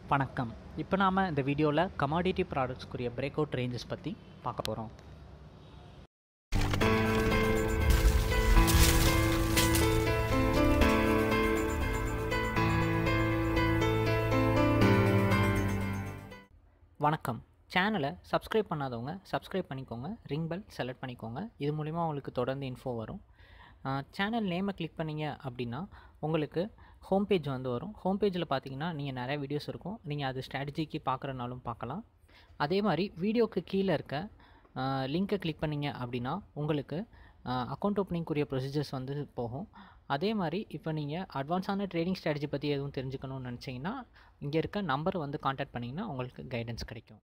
வணக்கம் இப்போ நாம் இந்த வீடியோவில் கமாடிட்டி ப்ராடக்ட்ஸ்க்குரிய பிரேக் அவுட் ரேஞ்சஸ் பற்றி பார்க்க போகிறோம் வணக்கம் சேனலை சப்ஸ்கிரைப் பண்ணாதவங்க சப்ஸ்கிரைப் பண்ணிக்கோங்க ரிங் பெல் செலக்ட் பண்ணிக்கோங்க இது மூலிமா உங்களுக்கு தொடர்ந்து இன்ஃபோ வரும் சேனல் நேமை கிளிக் பண்ணீங்க அப்படின்னா உங்களுக்கு ஹோம் பேஜ் வந்து வரும் ஹோம் பேஜில் பார்த்தீங்கன்னா நீங்கள் நிறைய வீடியோஸ் இருக்கும் நீங்கள் அது ஸ்ட்ராட்டஜிக்கு பார்க்குறனாலும் பார்க்கலாம் அதே மாதிரி வீடியோக்கு கீழே இருக்க லிங்க்கை கிளிக் பண்ணீங்க அப்படின்னா உங்களுக்கு அக்கௌண்ட் ஓப்பனிங்குரிய ப்ரொசீஜர்ஸ் வந்து போகும் அதே மாதிரி இப்போ நீங்கள் அட்வான்ஸான ட்ரேடிங் ஸ்ட்ராட்டஜி பற்றி எதுவும் தெரிஞ்சுக்கணும்னு நினச்சிங்கன்னா இங்கே இருக்க நம்பர் வந்து காண்டாக்ட் பண்ணிங்கன்னா உங்களுக்கு கைடன்ஸ் கிடைக்கும்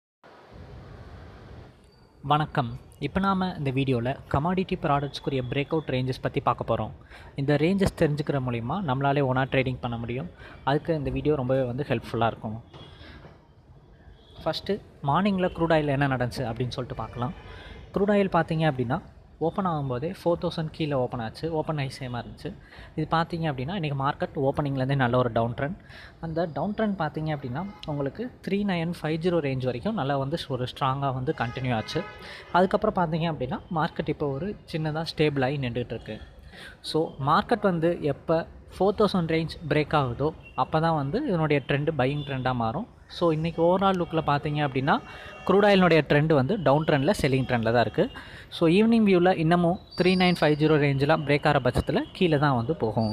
வணக்கம் இப்போ நாம் இந்த வீடியோவில் கமாடிட்டி ப்ராடக்ட்ஸ்க்குரிய பிரேக் அவுட் ரேஞ்சஸ் பற்றி பார்க்க போகிறோம் இந்த ரேஞ்சஸ் தெரிஞ்சுக்கிற மூலிமா நம்மளாலே ஒன்றா ட்ரேடிங் பண்ண முடியும் அதுக்கு இந்த வீடியோ ரொம்பவே வந்து ஹெல்ப்ஃபுல்லாக இருக்கும் ஃபஸ்ட்டு மார்னிங்கில் க்ரூட் ஆயில் என்ன நடந்துச்சு அப்படின்னு சொல்லிட்டு பார்க்கலாம் க்ரூட் ஆயில் பார்த்தீங்க அப்படின்னா ஓப்பன் ஆகும்போதே ஃபோர் தௌசண்ட் கீழே ஓப்பன் ஆச்சு ஓப்பன் ஆகி சேமாக இருந்துச்சு இது பார்த்தீங்க அப்படின்னா இன்றைக்கி மார்க்கெட் ஓப்பனிங்லேருந்தே நல்ல ஒரு டவுன் ட்ரெண்ட் அந்த டவுன் ட்ரெண்ட் பார்த்தீங்க அப்படின்னா உங்களுக்கு three nine five zero range வரைக்கும் நல்லா வந்து ஒரு ஸ்ட்ராங்காக வந்து கண்டினியூ ஆச்சு அதுக்கப்புறம் பார்த்தீங்க அப்படின்னா மார்க்கெட் இப்போ ஒரு சின்னதாக ஸ்டேபிளாகி நின்றுட்டு இருக்கு ஸோ மார்க்கெட் வந்து எப்போ ஃபோர் தௌசண்ட் ரேஞ்ச் பிரேக் ஆகுதோ அப்போ தான் வந்து இதனுடைய ட்ரெண்டு பையிங் ட்ரெண்டாக மாறும் ஸோ இன்றைக்கி ஓவரால் லுக்கில் பார்த்தீங்க அப்படின்னா க்ரூட் ஆயிலினுடைய ட்ரெண்டு வந்து டவுன் ட்ரெண்டில் செல்லிங் ட்ரெண்டில் தான் இருக்குது ஸோ ஈவினிங் வியூவில் இன்னமும் த்ரீ நைன் ஃபைவ் ஜீரோ ரேஞ்செலாம் பிரேக் ஆகிற பட்சத்தில் கீழே தான் வந்து போகும்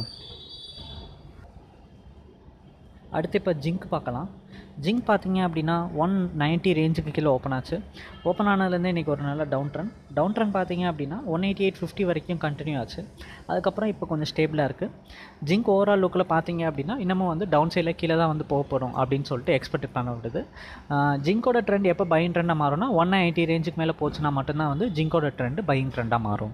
அடுத்து இப்போ ஜிங்க் பார்க்கலாம் ஜிங்க் பார்த்தீங்க அப்படின்னா ஒன் நைன்ட்டி ரேஞ்சுக்கு கீழே ஓப்பன் ஆச்சு ஓப்பன் ஆனதுலேருந்து இன்றைக்கி ஒரு நல்ல டவுன் ட்ரெண்ட் டவுன் ட்ரெண்ட் பார்த்தீங்க அப்படின்னா ஒன் எயிட்டி எயிட் ஃபிஃப்டி வரைக்கும் கண்டினியூ ஆச்சு அதுக்கப்புறம் இப்போ கொஞ்சம் ஸ்டேபிளாக இருக்குது ஜிங்க் ஓவரால் லுக்கில் பார்த்தீங்க அப்படின்னா இன்னமும் வந்து டவுன் சைடில் கீழே தான் வந்து போக போகிறோம் அப்படின்னு சொல்லிட்டு எக்ஸ்பெக்ட் பண்ண விடுது ஜிங்கோட ட்ரெண்ட் எப்போ பையிங் ட்ரெண்டாக மாறும்னா ஒன் எயிட்டி ரேஞ்சுக்கு மேலே போச்சுன்னா மட்டும்தான் வந்து ஜிங்கோட ட்ரெண்டு பையிங் ட்ரெண்டாக மாறும்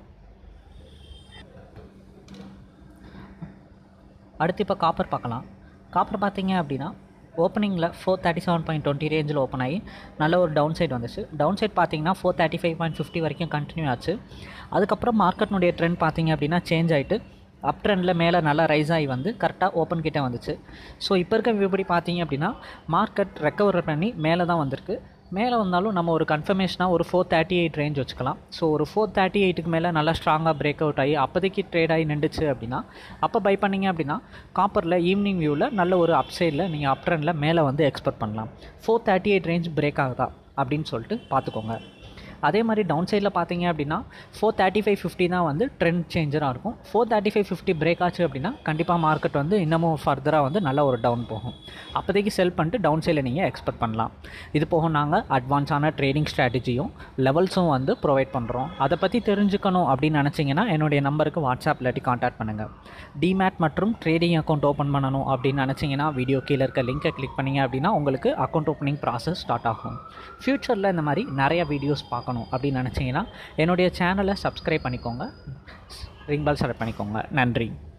அடுத்து இப்போ காப்பர் பார்க்கலாம் காப்பர் பார்த்தீங்க அப்படின்னா ஓப்பனிங்கில் four thirty seven point twenty ரேஞ்சில் ஓப்பன் ஆகி நல்ல ஒரு டவுன் சைட் வந்துச்சு டவுன் சைட் பார்த்தீங்கன்னா four thirty five point fifty வரைக்கும் கண்டினியூ ஆச்சு அதுக்கப்புறம் மார்க்கெட்னுடைய ட்ரெண்ட் பார்த்தீங்க அப்படின்னா சேஞ்ச் ஆகிட்டு அப் ட்ரெண்டில் மேலே நல்லா ரைஸ் ஆகி வந்து கரெக்டாக ஓப்பன் கிட்டே வந்துச்சு ஸோ இப்போ இருக்க விபடி பார்த்தீங்க அப்படின்னா மார்க்கெட் ரெக்கவர் பண்ணி மேலே தான் வந்திருக்கு மேலே வந்தாலும் நம்ம ஒரு கன்ஃபர்மேஷனாக ஒரு ஃபோர் தேர்ட்டி எயிட் ரேஞ்ச் வச்சுக்கலாம் ஸோ ஒரு ஃபோர் தேர்ட்டி எயிட்டுக்கு மேலே நல்லா ஸ்ட்ராங்காக பிரேக் அவுட் ஆகி அப்போதைக்கு ட்ரேட் ஆகி நின்றுச்சு அப்படின்னா அப்போ பை பண்ணிங்க அப்படின்னா காப்பரில் ஈவினிங் வியூவில் நல்ல ஒரு அப் சைடில் நீங்கள் அப் ட்ரெண்டில் மேலே வந்து எக்ஸ்பெக்ட் பண்ணலாம் four thirty eight range break ஆகுதா அப்படின்னு சொல்லிட்டு பார்த்துக்கோங்க அதே மாதிரி டவுன் சைடில் பார்த்தீங்க அப்படின்னா ஃபோர் தேர்ட்டி ஃபைவ் ஃபிஃப்டி தான் வந்து ட்ரெண்ட் சேஞ்சராக இருக்கும் four thirty five fifty break ஆச்சு அப்படின்னா கண்டிப்பாக மார்க்கெட் வந்து இன்னமும் ஃபர்தராக வந்து நல்ல ஒரு டவுன் போகும் அப்போதைக்கு செல் பண்ணிட்டு டவுன் சைடில் நீங்கள் எக்ஸ்பெக்ட் பண்ணலாம் இது போக நாங்கள் அட்வான்ஸான ட்ரேடிங் ஸ்ட்ராட்டஜியும் லெவல்ஸும் வந்து ப்ரொவைட் பண்ணுறோம் அதை பற்றி தெரிஞ்சுக்கணும் அப்படின்னு நினச்சிங்கன்னா என்னுடைய நம்பருக்கு வாட்ஸ்அப் இல்லாட்டி காண்டாக்ட் பண்ணுங்கள் டிமேட் மற்றும் ட்ரேடிங் அக்கௌண்ட் ஓப்பன் பண்ணணும் அப்படின்னு நினச்சிங்கன்னா வீடியோ கீழே இருக்க லிங்கை கிளிக் பண்ணிங்க அப்படின்னா உங்களுக்கு அக்கௌண்ட் ஓப்பனிங் ப்ராசஸ் ஸ்டார்ட் ஆகும் ஃப்யூச்சரில் இந்த மாதிரி நிறைய வீடியோஸ் பார்க்கணும் பார்க்கணும் அப்படின்னு நினச்சிங்கன்னா என்னுடைய சேனலை சப்ஸ்கிரைப் பண்ணிக்கோங்க ரிங் பெல் செலக்ட் பண்ணிக்கோங்க நன்றி